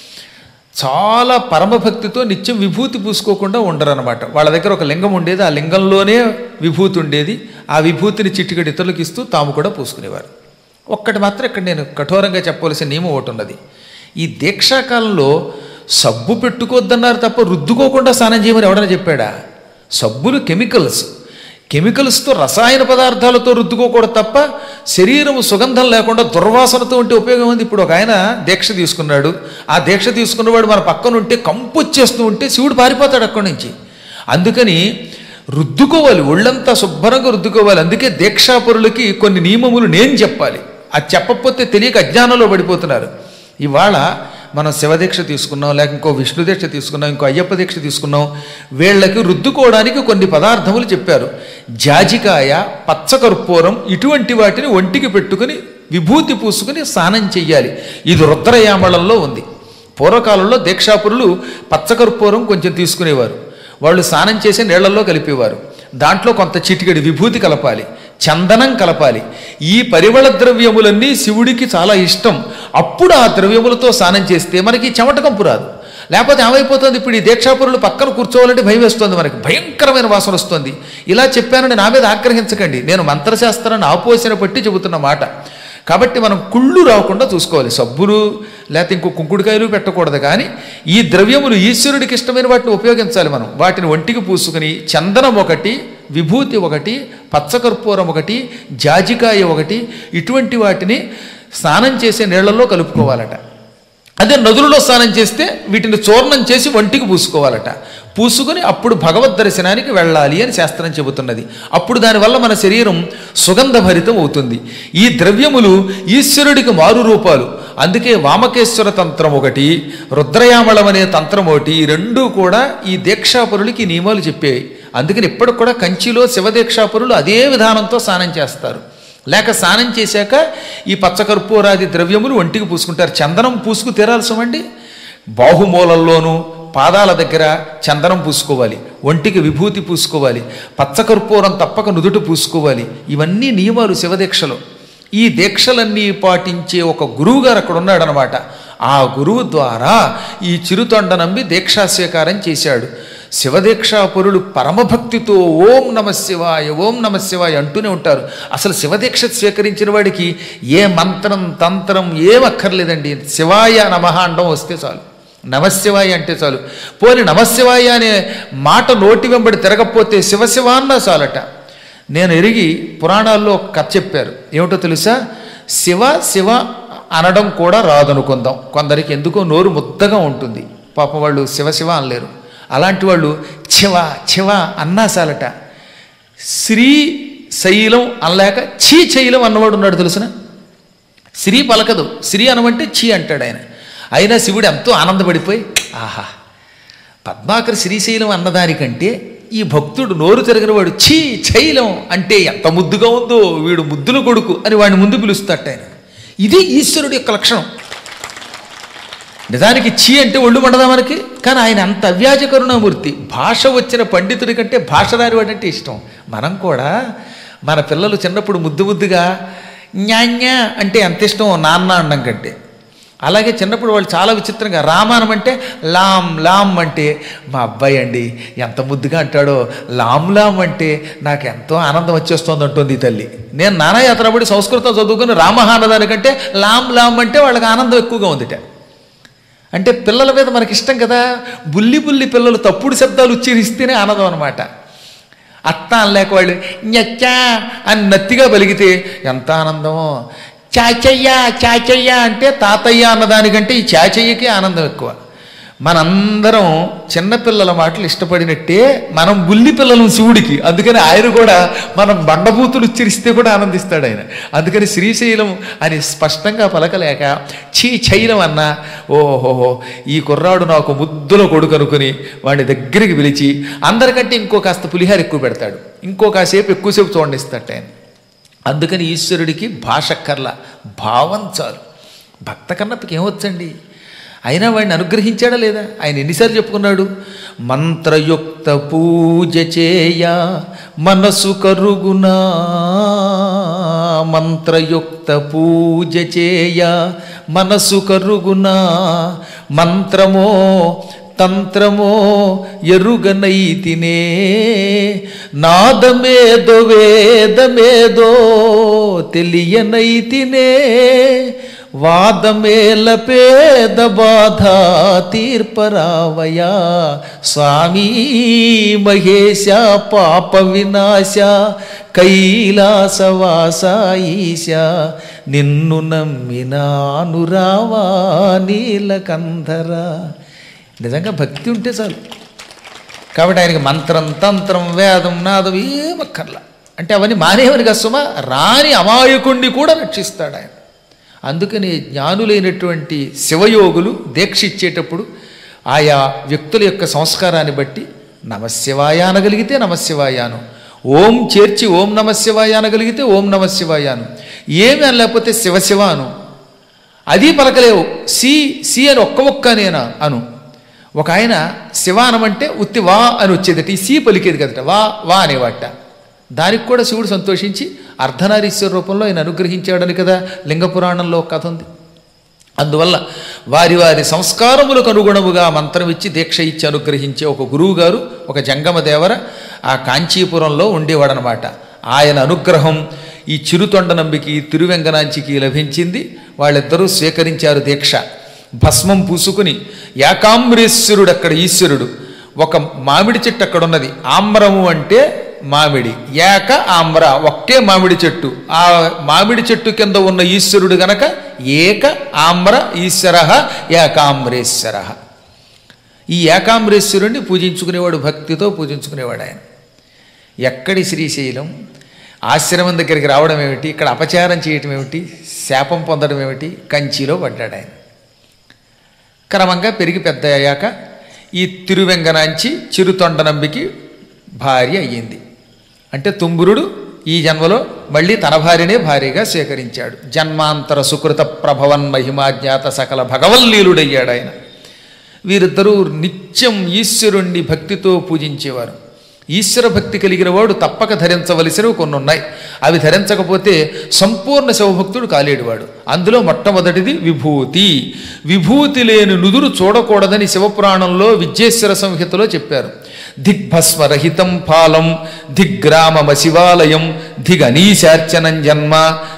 చాలా పరమభక్తితో నిత్యం విభూతి పూసుకోకుండా ఉండరనమాట వాళ్ళ దగ్గర ఒక లింగం ఉండేది ఆ లింగంలోనే విభూతి ఉండేది ఆ విభూతిని చిటికడి ఇతరులకు ఇస్తూ తాము కూడా పూసుకునేవారు ఒక్కటి మాత్రం ఇక్కడ నేను కఠోరంగా చెప్పవలసిన నియమం ఒకటి ఉన్నది ఈ దీక్షాకాలంలో సబ్బు పెట్టుకోవద్దన్నారు తప్ప రుద్దుకోకుండా స్నానం చేయమని ఎవడన్నా చెప్పాడా సబ్బులు కెమికల్స్ కెమికల్స్తో రసాయన పదార్థాలతో రుద్దుకోకూడదు తప్ప శరీరం సుగంధం లేకుండా దుర్వాసనతో ఉంటే ఉపయోగం ఉంది ఇప్పుడు ఒక ఆయన దీక్ష తీసుకున్నాడు ఆ దీక్ష తీసుకున్నవాడు మన పక్కన ఉంటే కంపు వచ్చేస్తూ ఉంటే శివుడు పారిపోతాడు అక్కడి నుంచి అందుకని రుద్దుకోవాలి ఒళ్ళంతా శుభ్రంగా రుద్దుకోవాలి అందుకే దీక్షాపరులకి కొన్ని నియమములు నేను చెప్పాలి అది చెప్పకపోతే తెలియక అజ్ఞానంలో పడిపోతున్నారు ఇవాళ మనం శివదీక్ష తీసుకున్నాం లేక ఇంకో విష్ణు దీక్ష తీసుకున్నాం ఇంకో అయ్యప్ప దీక్ష తీసుకున్నాం వీళ్ళకి రుద్దుకోవడానికి కొన్ని పదార్థములు చెప్పారు జాజికాయ పచ్చకర్పూరం ఇటువంటి వాటిని ఒంటికి పెట్టుకుని విభూతి పూసుకుని స్నానం చెయ్యాలి ఇది రుద్రయామళంలో ఉంది పూర్వకాలంలో దీక్షాపురులు పచ్చకర్పూరం కొంచెం తీసుకునేవారు వాళ్ళు స్నానం చేసి నీళ్లలో కలిపేవారు దాంట్లో కొంత చిటికెడి విభూతి కలపాలి చందనం కలపాలి ఈ పరిమళ ద్రవ్యములన్నీ శివుడికి చాలా ఇష్టం అప్పుడు ఆ ద్రవ్యములతో స్నానం చేస్తే మనకి చెమట కంపు రాదు లేకపోతే ఏమైపోతుంది ఇప్పుడు ఈ దీక్షాపురులు పక్కన కూర్చోవాలంటే భయం వేస్తుంది మనకి భయంకరమైన వాసన వస్తుంది ఇలా చెప్పానని నా మీద ఆగ్రహించకండి నేను మంత్రశాస్త్రాన్ని ఆపోసిన పట్టి చెబుతున్న మాట కాబట్టి మనం కుళ్ళు రాకుండా చూసుకోవాలి సబ్బులు లేకపోతే ఇంకో కుంకుడుకాయలు పెట్టకూడదు కానీ ఈ ద్రవ్యములు ఈశ్వరుడికి ఇష్టమైన వాటిని ఉపయోగించాలి మనం వాటిని ఒంటికి పూసుకుని చందనం ఒకటి విభూతి ఒకటి పచ్చకర్పూరం ఒకటి జాజికాయ ఒకటి ఇటువంటి వాటిని స్నానం చేసే నీళ్లలో కలుపుకోవాలట అదే నదులలో స్నానం చేస్తే వీటిని చూర్ణం చేసి ఒంటికి పూసుకోవాలట పూసుకుని అప్పుడు భగవద్ దర్శనానికి వెళ్ళాలి అని శాస్త్రం చెబుతున్నది అప్పుడు దానివల్ల మన శరీరం సుగంధభరితం అవుతుంది ఈ ద్రవ్యములు ఈశ్వరుడికి మారు రూపాలు అందుకే వామకేశ్వర తంత్రం ఒకటి రుద్రయామళం అనే తంత్రం ఒకటి ఈ రెండూ కూడా ఈ దీక్షాపరులకి ఈ నియమాలు చెప్పేవి అందుకని ఇప్పటికి కూడా కంచిలో శివదీక్షాపరులు అదే విధానంతో స్నానం చేస్తారు లేక స్నానం చేశాక ఈ పచ్చకర్పూరాది ద్రవ్యములు ఒంటికి పూసుకుంటారు చందనం పూసుకు తీరాల్సమండి బాహుమూలల్లోనూ పాదాల దగ్గర చందనం పూసుకోవాలి ఒంటికి విభూతి పూసుకోవాలి పచ్చకర్పూరం తప్పక నుదుట పూసుకోవాలి ఇవన్నీ నియమాలు శివదీక్షలో ఈ దీక్షలన్నీ పాటించే ఒక గురువు గారు అక్కడ ఉన్నాడనమాట ఆ గురువు ద్వారా ఈ చిరుతొండ నమ్మి దీక్షా స్వీకారం చేశాడు శివదీక్షాపురులు పరమభక్తితో ఓం నమ శివాయ ఓం నమ శివాయ అంటూనే ఉంటారు అసలు శివదీక్ష స్వీకరించిన వాడికి ఏ మంత్రం తంత్రం ఏం అక్కర్లేదండి శివాయ నమః అండం వస్తే చాలు నమశివాయ అంటే చాలు పోని నమశివాయ అనే మాట నోటి వెంబడి తిరగకపోతే శివశివ అన్నా చాలట నేను ఎరిగి పురాణాల్లో ఒక కథ చెప్పారు ఏమిటో తెలుసా శివ శివ అనడం కూడా రాదనుకుందాం కొందరికి ఎందుకో నోరు ముద్దగా ఉంటుంది పాపం వాళ్ళు శివ శివ అనలేరు అలాంటి వాళ్ళు చివ చివ అన్నా చాలట శ్రీ శైలం అనలేక చీ శైలం అన్నవాడు ఉన్నాడు తెలుసిన శ్రీ పలకదు శ్రీ అనమంటే చీ అంటాడు ఆయన అయినా శివుడు ఎంతో ఆనందపడిపోయి ఆహా పద్మాకర్ శ్రీశైలం అన్నదానికంటే ఈ భక్తుడు నోరు తిరగిన వాడు ఛీ శైలం అంటే ఎంత ముద్దుగా ఉందో వీడు ముద్దుల కొడుకు అని వాడిని ముందు పిలుస్తాట ఆయన ఇది ఈశ్వరుడి యొక్క లక్షణం నిజానికి చీ అంటే ఒళ్ళు మండదా మనకి కానీ ఆయన అంత అవ్యాజ కరుణామూర్తి భాష వచ్చిన పండితుడి కంటే భాష రానివాడు అంటే ఇష్టం మనం కూడా మన పిల్లలు చిన్నప్పుడు ముద్దు ముద్దుగా న్యాన్యా అంటే ఎంత ఇష్టం నాన్న అనడం కంటే అలాగే చిన్నప్పుడు వాళ్ళు చాలా విచిత్రంగా రామానం అంటే లామ్ లామ్ అంటే మా అబ్బాయి అండి ఎంత ముద్దుగా అంటాడో లామ్ లామ్ అంటే నాకు ఎంతో ఆనందం వచ్చేస్తోంది అంటుంది ఈ తల్లి నేను నానాయాత్రపడి సంస్కృతం చదువుకుని రామహానదానికంటే లామ్ లామ్ అంటే వాళ్ళకి ఆనందం ఎక్కువగా ఉందిట అంటే పిల్లల మీద మనకి ఇష్టం కదా బుల్లి బుల్లి పిల్లలు తప్పుడు శబ్దాలు ఉచ్చరిస్తేనే ఆనందం అనమాట అత్త అనలేక వాళ్ళు ñచ్చా అని నత్తిగా పలిగితే ఎంత ఆనందమో చాచయ్య చాచయ్య అంటే తాతయ్య అన్నదానికంటే ఈ చాచయ్యకి ఆనందం ఎక్కువ మనందరం చిన్నపిల్లల మాటలు ఇష్టపడినట్టే మనం బుల్లి పిల్లలం శివుడికి అందుకని ఆయన కూడా మనం బండబూతులు ఉచ్చరిస్తే కూడా ఆనందిస్తాడు ఆయన అందుకని శ్రీశైలం అని స్పష్టంగా పలకలేక చీ చైలం అన్న ఓహోహో ఈ కుర్రాడు నాకు ముద్దుల కొడుకు అనుకుని వాడిని దగ్గరికి పిలిచి అందరికంటే ఇంకో కాస్త పులిహార ఎక్కువ పెడతాడు ఇంకో కాసేపు ఎక్కువసేపు చూడండిస్తాడు ఆయన అందుకని ఈశ్వరుడికి భాషక్కర్ల భావం చాలు భక్త కన్నప్పకి ఏమొచ్చండి అయినా వాడిని అనుగ్రహించాడా లేదా ఆయన ఎన్నిసార్లు చెప్పుకున్నాడు మంత్రయుక్త పూజ చేయ మనసు కరుగునా మంత్రయుక్త పూజ చేయ మనసు కరుగునా మంత్రమో తంత్రమో ఎరుగనైతినే నాదమేదో వేదమేదో తెలియనైతినే వాదమేల పేద బాధ తీర్పరావయా స్వామీ మహేశ పాప వినాశ కైలాసవాస ఈశ నిన్ను నమ్మినానురావా నీలకంధర నిజంగా భక్తి ఉంటే చాలు కాబట్టి ఆయనకి మంత్రం తంత్రం వేదం నాదం ఏమక్కర్లా అంటే అవన్నీ మానేవని కష్టమా రాని అమాయకుణ్ణి కూడా రక్షిస్తాడు ఆయన అందుకని జ్ఞానులైనటువంటి శివయోగులు దీక్ష ఇచ్చేటప్పుడు ఆయా వ్యక్తుల యొక్క సంస్కారాన్ని బట్టి నమశివాయ అనగలిగితే నమశివాయాను ఓం చేర్చి ఓం నమశివాయ అనగలిగితే ఓం నమశివాయాను ఏమి అనలేకపోతే శివశివ అను అది పలకలేవు సి సి అని ఒక్క ఒక్క నేనా అను ఒక ఆయన శివ అనమంటే ఉత్తి వా అని వచ్చేదట ఈ సి పలికేది కదట వా వా అనేవాట దానికి కూడా శివుడు సంతోషించి అర్ధనారీశ్వర రూపంలో ఆయన అనుగ్రహించాడని కదా లింగ పురాణంలో ఒక కథ ఉంది అందువల్ల వారి వారి సంస్కారములకు అనుగుణముగా మంత్రం ఇచ్చి దీక్ష ఇచ్చి అనుగ్రహించే ఒక గురువు గారు ఒక జంగమ దేవర ఆ కాంచీపురంలో ఉండేవాడనమాట ఆయన అనుగ్రహం ఈ చిరుతొండ నంబికి తిరువెంగనాంచికి లభించింది వాళ్ళిద్దరూ స్వీకరించారు దీక్ష భస్మం పూసుకుని ఏకాంబరేశ్వరుడు అక్కడ ఈశ్వరుడు ఒక మామిడి చెట్టు అక్కడ ఉన్నది ఆమ్రము అంటే మామిడి ఏక ఆమ్ర ఒకే మామిడి చెట్టు ఆ మామిడి చెట్టు కింద ఉన్న ఈశ్వరుడు గనక ఏక ఆమ్ర ఈశ్వర ఏకాంబరేశ్వర ఈ ఏకాంబరేశ్వరుణ్ణి పూజించుకునేవాడు భక్తితో పూజించుకునేవాడు ఆయన ఎక్కడి శ్రీశైలం ఆశ్రమం దగ్గరికి రావడం ఏమిటి ఇక్కడ అపచారం చేయటం ఏమిటి శాపం పొందడం ఏమిటి కంచిలో పడ్డాడు ఆయన క్రమంగా పెరిగి పెద్ద అయ్యాక ఈ తిరువెంగనాంచి చిరుతొండనంబికి భార్య అయ్యింది అంటే తుంబురుడు ఈ జన్మలో మళ్ళీ తన భార్యనే భార్యగా స్వీకరించాడు జన్మాంతర సుకృత ప్రభవన్ మహిమాజ్ఞాత సకల భగవల్లీలుడయ్యాడు ఆయన వీరిద్దరూ నిత్యం ఈశ్వరుణ్ణి భక్తితో పూజించేవారు ఈశ్వర భక్తి కలిగిన వాడు తప్పక ధరించవలసినవి కొన్ని ఉన్నాయి అవి ధరించకపోతే సంపూర్ణ శివభక్తుడు కాలేడువాడు అందులో మొట్టమొదటిది విభూతి విభూతి లేని నుదురు చూడకూడదని శివపురాణంలో విద్యేశ్వర సంహితలో చెప్పారు దిగ్భస్మరహితం ఫాలం దిగ్గ్రామమశివాలయం దిగనీశార్చనం జన్మ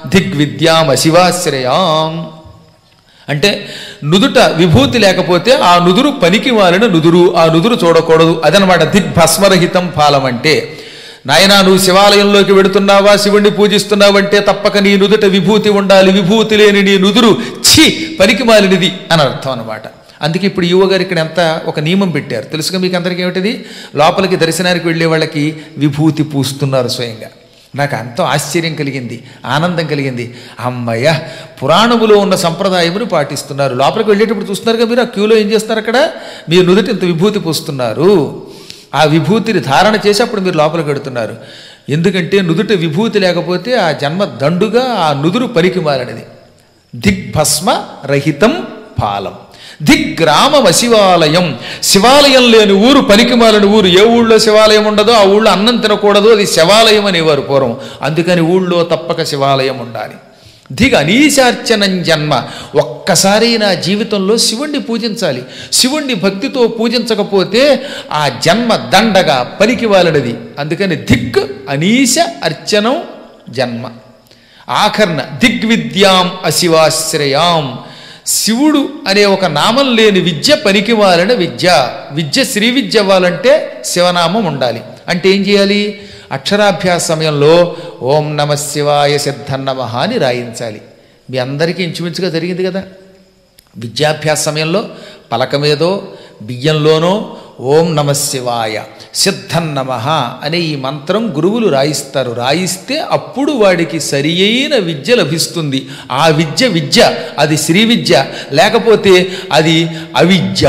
దిగ్విద్యామశివాశ్రయాం అంటే నుదుట విభూతి లేకపోతే ఆ నుదురు పనికి మాలిన నుదురు ఆ నుదురు చూడకూడదు అదనమాట దిగ్భస్మరహితం ఫాలం అంటే నాయనా నువ్వు శివాలయంలోకి వెడుతున్నావా శివుణ్ణి పూజిస్తున్నావంటే తప్పక నీ నుదుట విభూతి ఉండాలి విభూతి లేని నీ నుదురు ఛీ పనికి మాలినది అని అర్థం అనమాట అందుకే ఇప్పుడు యువ గారు ఇక్కడ ఎంత ఒక నియమం పెట్టారు తెలుసుగా మీకు అందరికీ ఏమిటిది లోపలికి దర్శనానికి వెళ్ళే వాళ్ళకి విభూతి పూస్తున్నారు స్వయంగా నాకు ఎంతో ఆశ్చర్యం కలిగింది ఆనందం కలిగింది అమ్మయ్య పురాణములో ఉన్న సంప్రదాయమును పాటిస్తున్నారు లోపలికి వెళ్ళేటప్పుడు చూస్తున్నారుగా మీరు ఆ క్యూలో ఏం చేస్తున్నారు అక్కడ మీరు నుదుటి ఇంత విభూతి పూస్తున్నారు ఆ విభూతిని ధారణ చేసి అప్పుడు మీరు లోపలికి వెడుతున్నారు ఎందుకంటే నుదుట విభూతి లేకపోతే ఆ జన్మ దండుగా ఆ నుదురు పనికి మారనిది దిగ్భస్మ రహితం పాలం దిగ్గ్రామం శివాలయం శివాలయం లేని ఊరు పనికిమాలని ఊరు ఏ ఊళ్ళో శివాలయం ఉండదో ఆ ఊళ్ళో అన్నం తినకూడదు అది శివాలయం అనేవారు పూర్వం అందుకని ఊళ్ళో తప్పక శివాలయం ఉండాలి దిగ అనీశార్చనం జన్మ ఒక్కసారి నా జీవితంలో శివుణ్ణి పూజించాలి శివుణ్ణి భక్తితో పూజించకపోతే ఆ జన్మ దండగా పనికివాలనిది అందుకని దిక్ అనీశ అర్చనం జన్మ ఆఖరణ దిగ్విద్యాం అశివాశ్రయాం శివుడు అనే ఒక నామం లేని విద్య పనికివాలన విద్య విద్య శ్రీ విద్య అవ్వాలంటే శివనామం ఉండాలి అంటే ఏం చేయాలి అక్షరాభ్యాస సమయంలో ఓం నమ శివాయ సిద్ధన్నమ అని రాయించాలి మీ అందరికీ ఇంచుమించుగా జరిగింది కదా విద్యాభ్యాస సమయంలో పలక మీదో బియ్యంలోనో ఓం నమ శివాయ సిద్ధన్నమ అనే ఈ మంత్రం గురువులు రాయిస్తారు రాయిస్తే అప్పుడు వాడికి సరి అయిన విద్య లభిస్తుంది ఆ విద్య విద్య అది శ్రీ విద్య లేకపోతే అది అవిద్య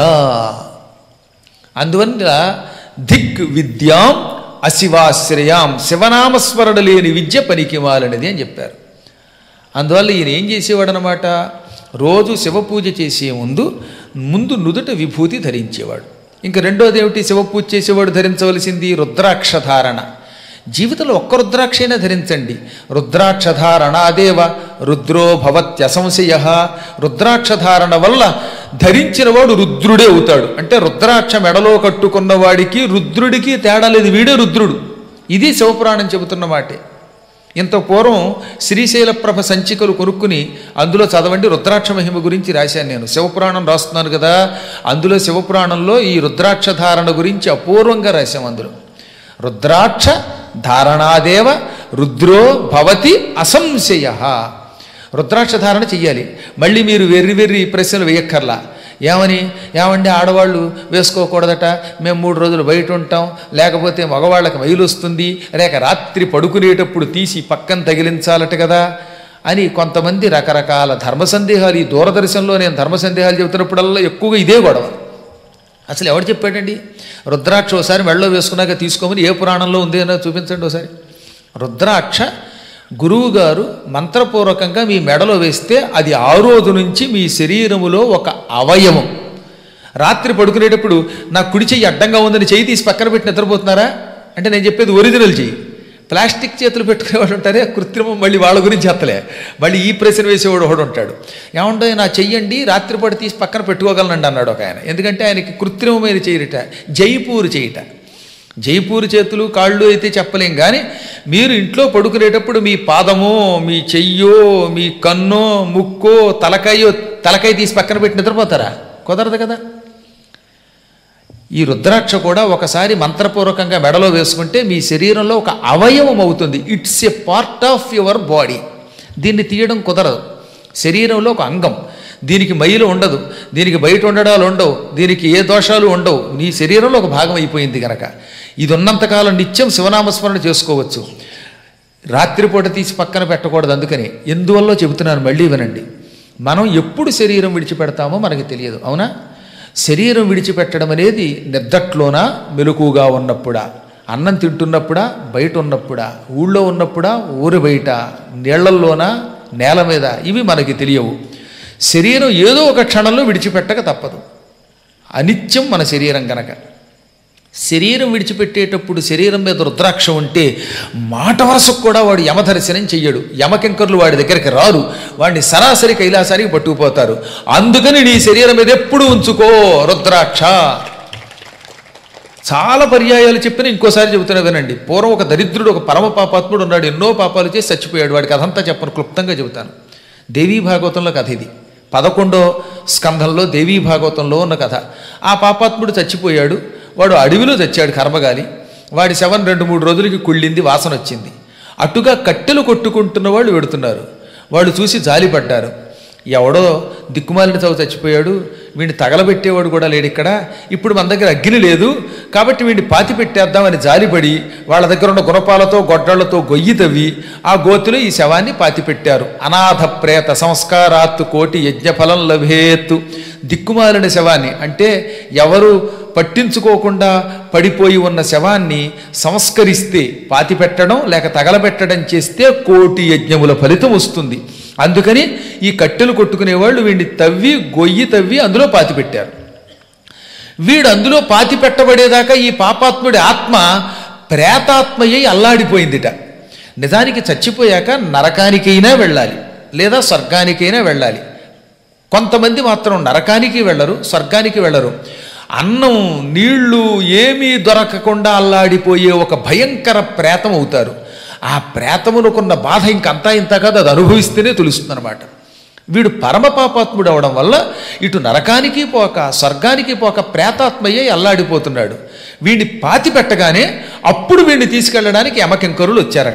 అందువల్ల దిక్ విద్యాం అశివాశ్రయాం శివనామస్మరణ లేని విద్య పనికిమాలనిది అని చెప్పారు అందువల్ల ఈయన ఏం చేసేవాడు అనమాట రోజు శివ పూజ చేసే ముందు ముందు నుదుట విభూతి ధరించేవాడు ఇంక రెండోది ఏమిటి శివ పూజ చేసేవాడు ధరించవలసింది రుద్రాక్ష ధారణ జీవితంలో ఒక్క రుద్రాక్ష అయినా ధరించండి రుద్రాక్ష ధారణ అదేవ రుద్రో భవత్యసంశయ రుద్రాక్ష ధారణ వల్ల ధరించిన వాడు రుద్రుడే అవుతాడు అంటే రుద్రాక్ష మెడలో కట్టుకున్న వాడికి రుద్రుడికి తేడా లేదు వీడే రుద్రుడు ఇది శివపురాణం చెబుతున్న మాటే ఇంత పూర్వం శ్రీశైల ప్రభ సంచికలు కొనుక్కుని అందులో చదవండి రుద్రాక్ష మహిమ గురించి రాశాను నేను శివపురాణం రాస్తున్నాను కదా అందులో శివపురాణంలో ఈ రుద్రాక్ష ధారణ గురించి అపూర్వంగా రాశాం అందులో రుద్రాక్ష ధారణాదేవ రుద్రో భవతి అసంశయ రుద్రాక్ష ధారణ చెయ్యాలి మళ్ళీ మీరు వెర్రి వెర్రి ప్రశ్నలు వేయక్కర్లా ఏమని ఏమండి ఆడవాళ్ళు వేసుకోకూడదట మేము మూడు రోజులు బయట ఉంటాం లేకపోతే మగవాళ్ళకి మైలు వస్తుంది లేక రాత్రి పడుకునేటప్పుడు తీసి పక్కన తగిలించాలట కదా అని కొంతమంది రకరకాల ధర్మ సందేహాలు ఈ దూరదర్శన్లో నేను ధర్మ సందేహాలు చెబుతున్నప్పుడల్లా ఎక్కువగా ఇదే గొడవ అసలు ఎవడు చెప్పాడండి రుద్రాక్ష ఒకసారి మెళ్ళలో వేసుకున్నాక తీసుకోమని ఏ పురాణంలో ఉంది అన్నది చూపించండి ఒకసారి రుద్రాక్ష గురువు గారు మంత్రపూర్వకంగా మీ మెడలో వేస్తే అది ఆ రోజు నుంచి మీ శరీరములో ఒక అవయవం రాత్రి పడుకునేటప్పుడు నా కుడి చెయ్యి అడ్డంగా ఉందని చెయ్యి తీసి పక్కన పెట్టి నిద్రపోతున్నారా అంటే నేను చెప్పేది ఒరిజినల్ చెయ్యి ప్లాస్టిక్ చేతులు పెట్టుకునేవాడు ఉంటారే కృత్రిమం మళ్ళీ వాళ్ళ గురించి ఎత్తలే మళ్ళీ ఈ ప్రశ్న వేసేవాడు ఒకడు ఉంటాడు ఏమంటే నా చెయ్యండి రాత్రిపూట తీసి పక్కన పెట్టుకోగలనండి అన్నాడు ఒక ఆయన ఎందుకంటే ఆయనకి కృత్రిమమైన చేయట జైపూరు చేయట జైపూర్ చేతులు కాళ్ళు అయితే చెప్పలేం కానీ మీరు ఇంట్లో పడుకునేటప్పుడు మీ పాదమో మీ చెయ్యో మీ కన్నో ముక్కో తలకాయో తలకాయ తీసి పక్కన పెట్టి నిద్రపోతారా కుదరదు కదా ఈ రుద్రాక్ష కూడా ఒకసారి మంత్రపూర్వకంగా మెడలో వేసుకుంటే మీ శరీరంలో ఒక అవయవం అవుతుంది it's a part of your body దీన్ని తీయడం కుదరదు శరీరంలో ఒక అంగం దీనికి మైలు ఉండదు దీనికి బయట ఉండడాలు ఉండవు దీనికి ఏ దోషాలు ఉండవు నీ శరీరంలో ఒక భాగం అయిపోయింది కనుక ఇది ఉన్నంతకాలం నిత్యం శివనామస్మరణ చేసుకోవచ్చు రాత్రిపూట తీసి పక్కన పెట్టకూడదు అందుకని ఎందువల్ల చెబుతున్నాను మళ్ళీ వినండి మనం ఎప్పుడు శరీరం విడిచిపెడతామో మనకి తెలియదు అవునా శరీరం విడిచిపెట్టడం అనేది నిద్దట్లోనా మెలకుగా ఉన్నప్పుడా అన్నం తింటున్నప్పుడా బయట ఉన్నప్పుడా ఊళ్ళో ఉన్నప్పుడా ఊరి బయట నీళ్లల్లోనా నేల మీద ఇవి మనకి తెలియవు శరీరం ఏదో ఒక క్షణంలో విడిచిపెట్టక తప్పదు అనిత్యం మన శరీరం గనక శరీరం విడిచిపెట్టేటప్పుడు శరీరం మీద రుద్రాక్ష ఉంటే మాట వరసకు కూడా వాడు యమదర్శనం చెయ్యడు యమకింకర్లు వాడి దగ్గరికి రారు వాడిని సరాసరి కైలాసానికి పట్టుకుపోతారు అందుకని నీ శరీరం మీద ఎప్పుడు ఉంచుకో రుద్రాక్ష చాలా పర్యాయాలు చెప్పిన ఇంకోసారి చెబుతున్నా వినండి పూర్వం ఒక దరిద్రుడు ఒక పరమ పాపాత్ముడు ఉన్నాడు ఎన్నో పాపాలు చేసి చచ్చిపోయాడు వాడికి అదంతా చెప్పను క్లుప్తంగా చెబుతాను దేవీ భాగవతంలో కథ ఇది పదకొండో స్కంధంలో దేవీ భాగవతంలో ఉన్న కథ ఆ పాపాత్ముడు చచ్చిపోయాడు వాడు అడవిలో చచ్చాడు కర్మగాలి వాడి శవం రెండు మూడు రోజులకి కుళ్ళింది వాసన వచ్చింది అటుగా కట్టెలు కొట్టుకుంటున్న వాళ్ళు వెడుతున్నారు వాళ్ళు చూసి జాలిపడ్డారు ఎవడో దిక్కుమాలిన చదువు చచ్చిపోయాడు వీడిని తగలబెట్టేవాడు కూడా లేడు ఇక్కడ ఇప్పుడు మన దగ్గర అగ్ని లేదు కాబట్టి వీడిని పాతి పెట్టేద్దామని జాలిపడి వాళ్ళ దగ్గర ఉన్న గుణపాలతో గొడ్డళ్లతో గొయ్యి తవ్వి ఆ గోతిలో ఈ శవాన్ని పాతి పెట్టారు అనాథ ప్రేత సంస్కారాత్తు కోటి యజ్ఞఫలం లభేత్తు దిక్కుమాలిన శవాన్ని అంటే ఎవరు పట్టించుకోకుండా పడిపోయి ఉన్న శవాన్ని సంస్కరిస్తే పాతి పెట్టడం లేక తగలబెట్టడం చేస్తే కోటి యజ్ఞముల ఫలితం వస్తుంది అందుకని ఈ కట్టెలు కొట్టుకునేవాళ్ళు వీడిని తవ్వి గొయ్యి తవ్వి అందులో పాతి పెట్టారు వీడు అందులో పాతి పెట్టబడేదాకా ఈ పాపాత్ముడి ఆత్మ ప్రేతాత్మయ్యి అల్లాడిపోయిందిట నిజానికి చచ్చిపోయాక నరకానికైనా వెళ్ళాలి లేదా స్వర్గానికైనా వెళ్ళాలి కొంతమంది మాత్రం నరకానికి వెళ్ళరు స్వర్గానికి వెళ్ళరు అన్నం నీళ్లు ఏమీ దొరకకుండా అల్లాడిపోయే ఒక భయంకర ప్రేతం అవుతారు ఆ ప్రేతమునకున్న బాధ ఇంకంతా ఇంత కాదు అది అనుభవిస్తేనే తెలుస్తుందన్నమాట వీడు పరమ పాపాత్ముడు అవడం వల్ల ఇటు నరకానికి పోక స్వర్గానికి పోక ప్రేతాత్మయ్యే అల్లాడిపోతున్నాడు వీడిని పాతి పెట్టగానే అప్పుడు వీడిని తీసుకెళ్ళడానికి యమకింకరులు వచ్చారు